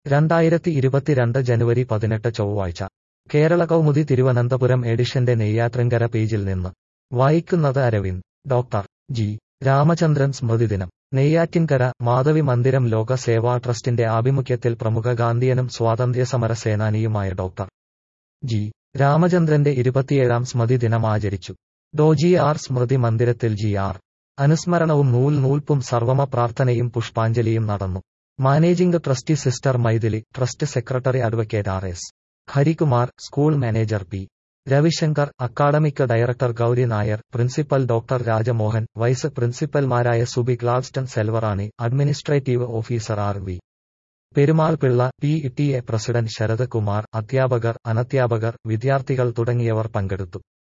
രണ്ടായിരത്തി ഇരുപത്തിരണ്ട് ജനുവരി പതിനെട്ട് ചൊവ്വാഴ്ച കേരള കൗമുദി തിരുവനന്തപുരം എഡിഷന്റെ നെയ്യാറ്റിൻകര പേജിൽ നിന്ന് വായിക്കുന്നത് അരവിന്ദ് ഡോക്ടർ ജി രാമചന്ദ്രൻ സ്മൃതിദിനം നെയ്യാറ്റിൻകര മാധവി മന്ദിരം ലോക സേവാ ട്രസ്റ്റിന്റെ ആഭിമുഖ്യത്തിൽ പ്രമുഖ ഗാന്ധിയനും സ്വാതന്ത്ര്യസമര സേനാനിയുമായ ഡോക്ടർ ജി രാമചന്ദ്രന്റെ ഇരുപത്തിയേഴാം സ്മൃതി ദിനം ആചരിച്ചു ഡോജി ആർ സ്മൃതി മന്ദിരത്തിൽ ജി ആർ അനുസ്മരണവും നൂൽ നൂൽപ്പും സർവമ പ്രാർത്ഥനയും പുഷ്പാഞ്ജലിയും നടന്നു managing trustee sister Mythili trust secretary advocate R S Harikumar school manager P Ravishankar academic director Gauri Nair principal doctor Rajamohan vice പ്രിൻസിപ്പൽമാരായ Subi Gladstone Selvarani administrative officer R V Perumal Pillai P T A president Sarath Kumar അധ്യാപകർ അനധ്യാപകർ വിദ്യാർത്ഥികൾ തുടങ്ങിയവർ പങ്കെടുത്തു